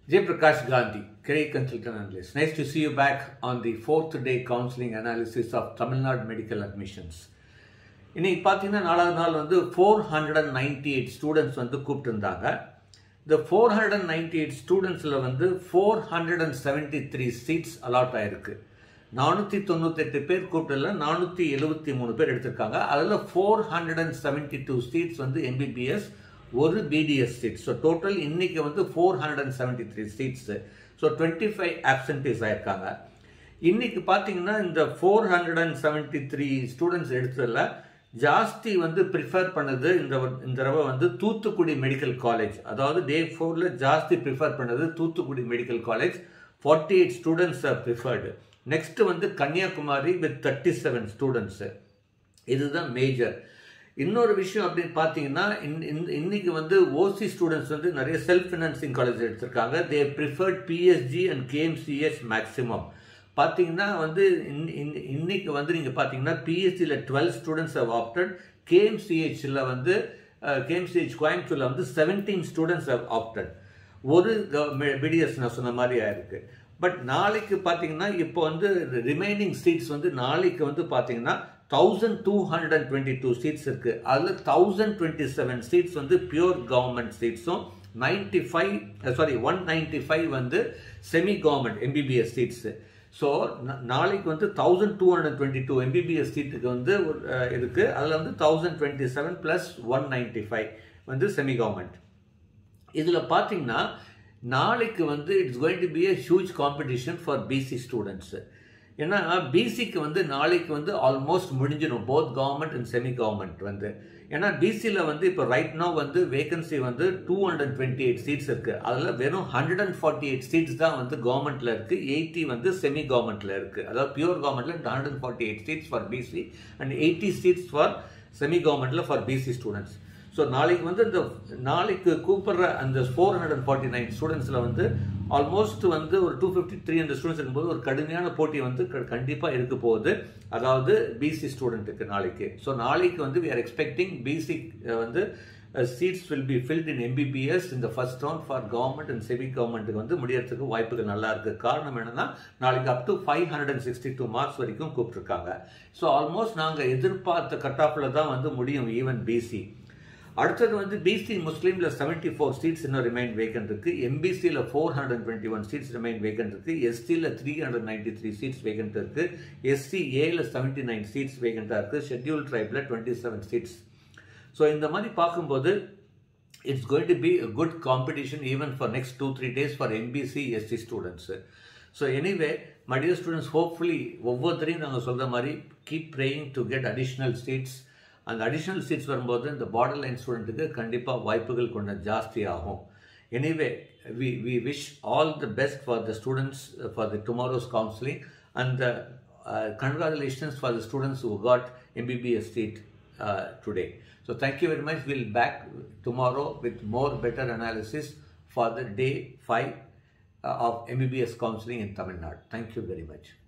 Jay Prakash Gandhi, career consultant analyst. Nice to see you back on the fourth day counseling analysis of Tamil Nadu medical admissions. இன்னைக்கு பார்த்தீங்கன்னா நாலாவது நாள் வந்து four hundred and ninety eight students வந்து கூப்பிட்டுருந்தாங்க இந்த four hundred and ninety eight ஸ்டூடெண்ட்ஸில் வந்து four hundred and seventy three seats allot ஆயிருக்கு நானூற்றி தொண்ணூத்தெட்டு பேர் கூப்பிட்டல நானூற்றி எழுபத்தி மூணு பேர் எடுத்திருக்காங்க அதில் four hundred and seventy two seats வந்து எம்பிபிஎஸ் ஒரு பிடிஎஸ் சீட் ஸோ டோட்டல் இன்னைக்கு வந்து four hundred and seventy three seats so twenty five absentees ஆயிருக்காங்க இன்னைக்கு பார்த்தீங்கன்னா இந்த four hundred and seventy three students எடுத்ததில் ஜாஸ்தி வந்து ப்ரிஃபர் பண்ணது இந்த இந்த தடவை வந்து தூத்துக்குடி மெடிக்கல் காலேஜ் அதாவது டே ஃபோரில் ஜாஸ்தி ப்ரிஃபர் பண்ணது Thoothukudi medical college forty eight students are preferred next வந்து Kanyakumari with thirty seven students இதுதான் மேஜர் இன்னொரு விஷயம் அப்படின்னு பார்த்தீங்கன்னா இன்னைக்கு வந்து ஓசி ஸ்டூடெண்ட்ஸ் வந்து நிறைய செல்ஃப் ஃபினான்சிங் காலேஜ் எடுத்திருக்காங்க they preferred PSG and KMCS maximum பார்த்தீங்கன்னா வந்து இன்னைக்கு வந்து நீங்கள் பார்த்தீங்கன்னா பிஎஸ்சியில் டுவெல் ஸ்டூடெண்ட்ஸ் ஹவ் ஆப்டட் கேஎம்சிஹெச்சில் வந்து கேஎம்சிஹெச் கோயம்புத்தூரில் வந்து செவன்டீன் ஸ்டூடெண்ட்ஸ் ஹவ் ஆப்டட் ஒரு பிடிஎஸ் நான் சொன்ன மாதிரி ஆயிருக்கு பட் நாளைக்கு பார்த்தீங்கன்னா இப்போ வந்து ரிமைனிங் சீட்ஸ் வந்து நாளைக்கு வந்து பார்த்தீங்கன்னா thousand two hundred and twenty two seats இருக்கு அதில் தௌசண்ட் டுவெண்ட்டி செவன் சீட்ஸ் வந்து பியூர் கவர்மெண்ட் சீட்ஸும் ninety five sorry one ninety five வந்து semi government MBBS seats so நாளைக்கு வந்து thousand two hundred twenty two MBBS சீட்டுக்கு வந்து இருக்குது அதில் வந்து thousand twenty seven plus one ninety five வந்து செமி கவர்மெண்ட் இதில் பார்த்தீங்கன்னா நாளைக்கு வந்து it's going to be a huge competition for BC students ஏன்னா பிசிக்கு வந்து நாளைக்கு வந்து ஆல்மோஸ்ட் முடிஞ்சிடும் both government and semi government வந்து ஏன்னா பிசியில் வந்து இப்போ ரைட் நோ வந்து வேகன்சி வந்து two hundred twenty eight seats இருக்குது அதில் வெறும் hundred and forty eight seats தான் வந்து கவர்மெண்ட்டில் இருக்குது எயிட்டி வந்து செமி கவர்மெண்ட்டில் இருக்குது அதாவது பியூர் கவர்மெண்ட்டில் hundred and forty eight seats for BC and eighty seats for semi கவர்மெண்ட்டில் ஃபார் பிசி ஸ்டூடெண்ட்ஸ் ஸோ நாளைக்கு வந்து இந்த நாளைக்கு கூப்பிடுற அந்த four hundred and forty nine ஸ்டூடெண்ட்ஸில் வந்து ஆல்மோஸ்ட் வந்து ஒரு two fifty three hundred students இருக்கும்போது ஒரு கடுமையான போட்டி வந்து கண்டிப்பாக இருக்க போகுது அதாவது பிசி ஸ்டூடெண்ட்டுக்கு நாளைக்கு ஸோ நாளைக்கு வந்து வி ஆர் எக்ஸ்பெக்டிங் பிசி வந்து seats will be filled in MBBS இந்த first round for government and semi கவர்மெண்ட்டுக்கு வந்து முடியறதுக்கு வாய்ப்புகள் நல்லா இருக்கு காரணம் என்னன்னா நாளைக்கு up to five hundred and sixty two marks வரைக்கும் கூப்பிட்டுருக்காங்க ஸோ ஆல்மோஸ்ட் நாங்கள் எதிர்பார்த்த கட் ஆஃபில் தான் வந்து முடியும் ஈவன் பிசி அடுத்தது வந்து பிசி முஸ்லீமில் செவன்டி ஃபோர் சீட்ஸ் இன்னும் ரிமைன் வேகன் இருக்கு எம்பிசியில் four hundred twenty one seats remain vacant இருக்கு எஸ்டியில் three hundred ninety three seats vacant இருக்கு எஸ்சி ஏல செவன்டி நைன் சீட்ஸ் வேகண்டாக இருக்கு ஷெட்யூல் ட்ரைபில் டுவெண்ட்டி செவன் சீட்ஸ் ஸோ இந்த மாதிரி பார்க்கும்போது it's going to be good competition even for next two three days for MBC SC students so anyway my dear students hopefully ஒவ்வொருத்தரையும் நாங்கள் சொல்கிற மாதிரி keep praying to get additional seats அந்த additional seats வரும்போது இந்த பார்டர் லைன் ஸ்டூடெண்ட்டுக்கு கண்டிப்பாக வாய்ப்புகள் கொஞ்சம் ஜாஸ்தி ஆகும் anyway we we wish all the best for the students for the tomorrow's counselling and congratulations for the students who got MBBS seat today so thank you very much will back tomorrow with more better analysis for the day five of MBBS counselling in Tamil Nadu thank you very much